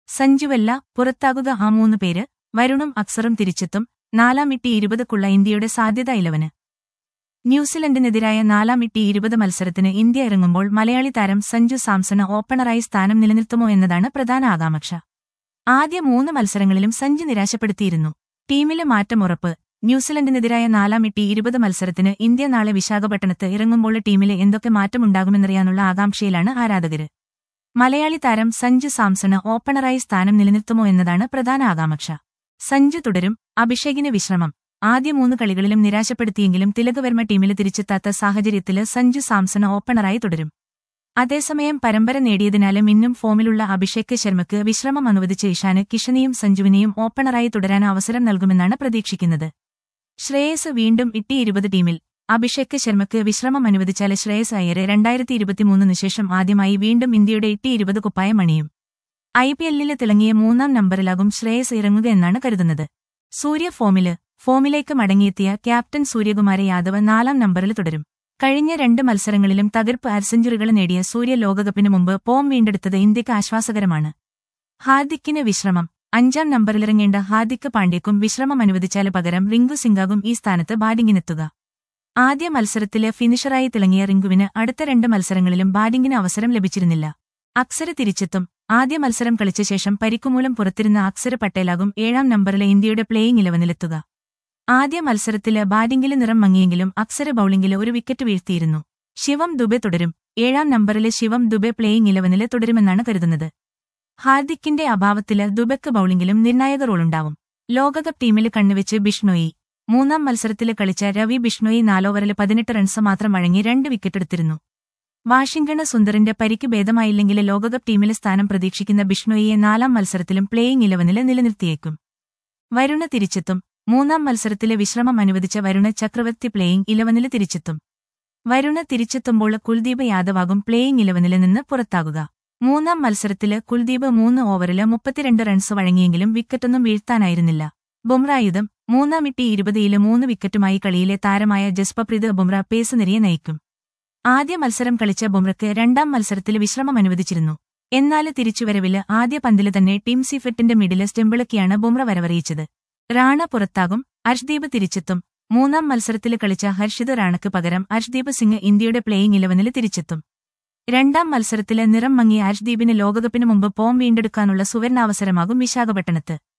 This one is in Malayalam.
സഞ്ജുവല്ല പുറത്താകുക ആ മൂന്ന് പേര് വരുണും അക്സറും തിരിച്ചെത്തും നാലാം ഇട്ടി ഇരുപതുക്കുള്ള ഇന്ത്യയുടെ സാധ്യത ഇലവന് ന്യൂസിലൻഡിനെതിരായ നാലാം ഇട്ടി ഇരുപത് മത്സരത്തിന് ഇന്ത്യ ഇറങ്ങുമ്പോൾ മലയാളി താരം സഞ്ജു സാംസണ് ഓപ്പണറായി സ്ഥാനം നിലനിർത്തുമോ എന്നതാണ് പ്രധാന ആകാംക്ഷ ആദ്യ മൂന്ന് മത്സരങ്ങളിലും സഞ്ജു നിരാശപ്പെടുത്തിയിരുന്നു ടീമിലെ മാറ്റം ഉറപ്പ് ന്യൂസിലൻഡിനെതിരായ നാലാം ഇട്ടി ഇരുപത് മത്സരത്തിന് ഇന്ത്യ നാളെ വിശാഖപട്ടണത്ത് ഇറങ്ങുമ്പോൾ ടീമിലെ എന്തൊക്കെ മാറ്റമുണ്ടാകുമെന്നറിയാനുള്ള ആകാംക്ഷയിലാണ് ആരാധകര് മലയാളി താരം സഞ്ജു സാംസണ് ഓപ്പണറായി സ്ഥാനം നിലനിർത്തുമോ എന്നതാണ് പ്രധാന ആകാംക്ഷ സഞ്ജു തുടരും അഭിഷേകിന് വിശ്രമം ആദ്യ മൂന്ന് കളികളിലും നിരാശപ്പെടുത്തിയെങ്കിലും തിലകവർമ്മ ടീമിൽ തിരിച്ചെത്താത്ത സാഹചര്യത്തില് സഞ്ജു സാംസണ് ഓപ്പണറായി തുടരും അതേസമയം പരമ്പര നേടിയതിനാലും ഇന്നും ഫോമിലുള്ള അഭിഷേക് ശർമ്മയ്ക്ക് വിശ്രമം അനുവദിച്ച ഇഷാന് കിഷനെയും സഞ്ജുവിനെയും ഓപ്പണറായി തുടരാൻ അവസരം നൽകുമെന്നാണ് പ്രതീക്ഷിക്കുന്നത് ശ്രേയസ് വീണ്ടും ഇട്ടി ഇരുപത് ടീമിൽ അഭിഷേക് ശർമ്മയ്ക്ക് വിശ്രമം അനുവദിച്ചാൽ ശ്രേയസ് അയ്യരെ രണ്ടായിരത്തി ഇരുപത്തിമൂന്നിന് ശേഷം ആദ്യമായി വീണ്ടും ഇന്ത്യയുടെ ഇട്ടി ഇരുപത് കുപ്പായം അണിയും ഐ പി എല്ലില് തിളങ്ങിയ മൂന്നാം നമ്പറിലാകും ശ്രേയസ് ഇറങ്ങുക എന്നാണ് കരുതുന്നത് സൂര്യ ഫോമില് ഫോമിലേക്ക് മടങ്ങിയെത്തിയ ക്യാപ്റ്റൻ സൂര്യകുമാര യാദവ് നാലാം നമ്പറിൽ തുടരും കഴിഞ്ഞ രണ്ട് മത്സരങ്ങളിലും തകർപ്പ് അരസെഞ്ചുറികൾ നേടിയ സൂര്യ ലോകകപ്പിന് മുമ്പ് ഫോം വീണ്ടെടുത്തത് ഇന്ത്യക്ക് ആശ്വാസകരമാണ് ഹാർദിക്കിന് വിശ്രമം അഞ്ചാം നമ്പറിലിറങ്ങേണ്ട ഹാർദിക് പാണ്ഡ്യക്കും വിശ്രമം അനുവദിച്ചാൽ പകരം റിങ്കു സിംഗാകും ഈ സ്ഥാനത്ത് ബാറ്റിംഗിനെത്തുക ആദ്യ മത്സരത്തില് ഫിനിഷറായി തിളങ്ങിയ റിങ്കുവിന് അടുത്ത രണ്ട് മത്സരങ്ങളിലും ബാറ്റിംഗിന് അവസരം ലഭിച്ചിരുന്നില്ല അക്സര തിരിച്ചെത്തും ആദ്യ മത്സരം കളിച്ച ശേഷം പരിക്കുമൂലം പുറത്തിരുന്ന അക്സര പട്ടേലാകും ഏഴാം നമ്പറിലെ ഇന്ത്യയുടെ പ്ലേയിംഗ് ഇലവനിലെത്തുക ആദ്യ മത്സരത്തില് ബാറ്റിംഗില് നിറം മങ്ങിയെങ്കിലും അക്സര ബൌളിംഗില് ഒരു വിക്കറ്റ് വീഴ്ത്തിയിരുന്നു ശിവം ദുബെ തുടരും ഏഴാം നമ്പറിലെ ശിവം ദുബെ പ്ലേയിംഗ് ഇലവനില് തുടരുമെന്നാണ് കരുതുന്നത് ഹാർദിക്കിന്റെ അഭാവത്തില് ദുബെക്ക് ബൌളിംഗിലും നിർണായക റോളുണ്ടാവും ലോകകപ്പ് ടീമിൽ കണ്ണുവെച്ച് ബിഷ്ണോയി മൂന്നാം മത്സരത്തില് കളിച്ച രവി ബിഷ്ണോയി നാലോവറില് പതിനെട്ട് റൺസ് മാത്രം വഴങ്ങി രണ്ട് വിക്കറ്റെടുത്തിരുന്നു വാഷിംഗ്ടണ് സുന്ദറിന്റെ പരിക്ക് ഭേദമായില്ലെങ്കില് ലോകകപ്പ് ടീമിലെ സ്ഥാനം പ്രതീക്ഷിക്കുന്ന ബിഷ്ണോയിയെ നാലാം മത്സരത്തിലും പ്ലേയിംഗ് ഇലവനില് നിലനിർത്തിയേക്കും വരുണ തിരിച്ചെത്തും മൂന്നാം മത്സരത്തിലെ വിശ്രമം അനുവദിച്ച വരുണ ചക്രവർത്തി പ്ലേയിംഗ് ഇലവനില് തിരിച്ചെത്തും വരുണ തിരിച്ചെത്തുമ്പോൾ കുൽദീപ് യാദവാകും പ്ലേയിംഗ് ഇലവനില് നിന്ന് പുറത്താകുക മൂന്നാം മത്സരത്തില് കുൽദീപ് മൂന്ന് ഓവറില് മുപ്പത്തിരണ്ട് റൺസ് വഴങ്ങിയെങ്കിലും വിക്കറ്റൊന്നും വീഴ്ത്താനായിരുന്നില്ല ബുംറായുധം മൂന്നാം ഇട്ടി ഇരുപതിയില് മൂന്ന് വിക്കറ്റുമായി കളിയിലെ താരമായ ജസ്പപ്രീത് ബുംറ പേസ് നിരയെ നയിക്കും ആദ്യ മത്സരം കളിച്ച ബുംറയ്ക്ക് രണ്ടാം മത്സരത്തിൽ വിശ്രമം അനുവദിച്ചിരുന്നു എന്നാല് തിരിച്ചുവരവില് ആദ്യ പന്തില് തന്നെ ടീം സിഫെറ്റിന്റെ മിഡില് സ്റ്റെമ്പിളക്കിയാണ് ബുംറ വരവറിയിച്ചത് റാണ പുറത്താകും അർഷ്ദീപ് തിരിച്ചെത്തും മൂന്നാം മത്സരത്തിൽ കളിച്ച ഹർഷിത് റാണയ്ക്ക് പകരം അർഷ്ദീപ് സിംഗ് ഇന്ത്യയുടെ പ്ലേയിംഗ് ഇലവനിൽ തിരിച്ചെത്തും രണ്ടാം മത്സരത്തില് നിറം മങ്ങിയ അർഷ്ദീപിന് ലോകകപ്പിന് മുമ്പ് പോം വീണ്ടെടുക്കാനുള്ള സുവർണാവസരമാകും വിശാഖപട്ടണത്ത്